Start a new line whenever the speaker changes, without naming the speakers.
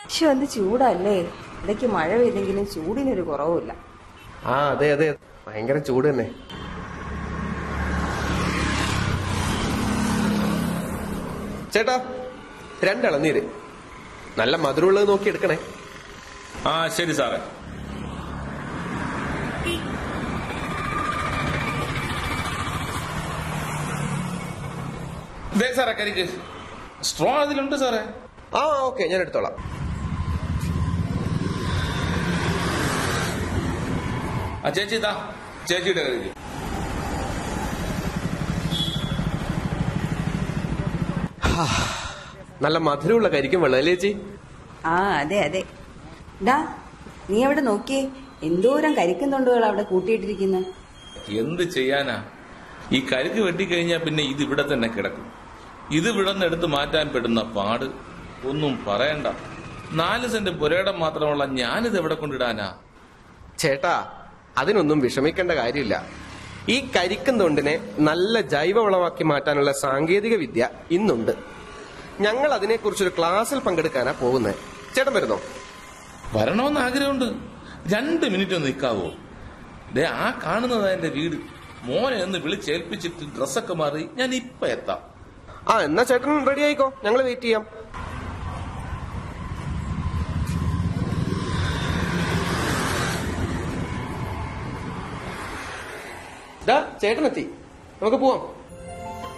പക്ഷെ എന്ത് ചൂടല്ലേ ഇടയ്ക്ക് മഴ പെയ്തെങ്കിലും ചൂടിനൊരു കുറവുമില്ല
ആ അതെ അതെ ഭയങ്കര ചൂട് തന്നെ ചേട്ടാ രണ്ടിളനീര് നല്ല മധുരമുള്ളത് നോക്കി എടുക്കണേ
ആ ശരി സാറേ ദേ സാറേ കരിക്ക് സ്ട്രോ അതിലുണ്ട് സാറേ
ആ ഓക്കെ ഞാൻ എടുത്തോളാം
ആ ചേച്ചി ഇതാ ചേച്ചിയുടെ കരിക്ക്
നല്ല മധുരമുള്ള കരിക്കും വെള്ളം അല്ലേ ചേച്ചി
ആ അതെ അതെ ഡാ നീ അവിടെ നോക്കിയേ എന്തോരം കരിക്കും തൊണ്ടുകൾ അവിടെ കൂട്ടിയിട്ടിരിക്കുന്നു
എന്ത് ചെയ്യാനാ ഈ കരുക്ക് വെട്ടിക്കഴിഞ്ഞാൽ പിന്നെ ഇത് ഇവിടെ തന്നെ കിടക്കും ഇത് ഇവിടെ നിന്ന് എടുത്ത് മാറ്റാൻ പെടുന്ന പാട് ഒന്നും പറയണ്ട നാല് സെന്റ് പുരയിടം മാത്രമുള്ള ഞാനിത് എവിടെ കൊണ്ടിടാനാ
ചേട്ടാ അതിനൊന്നും വിഷമിക്കേണ്ട കാര്യമില്ല ഈ കരിക്കും തൊണ്ടിനെ നല്ല ജൈവവളമാക്കി മാറ്റാനുള്ള സാങ്കേതിക വിദ്യ ഇന്നുണ്ട് ഞങ്ങൾ അതിനെക്കുറിച്ചൊരു ക്ലാസ്സിൽ പങ്കെടുക്കാനാ പോകുന്നത് ചേട്ടൻ വരുന്നോ
വരണമെന്ന് ആഗ്രഹമുണ്ട് രണ്ട് മിനിറ്റ് ഒന്ന് നിൽക്കാവോ ദേ ആ കാണുന്നതാ എന്റെ വീട് മോനെ ഒന്ന് വിളിച്ചേൽപ്പിച്ചിട്ട് ഡ്രസ്സൊക്കെ മാറി ഞാൻ ഇപ്പൊ എത്താം
ആ എന്നാ ചേട്ടൻ റെഡി ആയിക്കോ ഞങ്ങൾ വെയിറ്റ് ചെയ്യാം ദാ, ചേട്ടനെത്തി നമുക്ക് പോവാം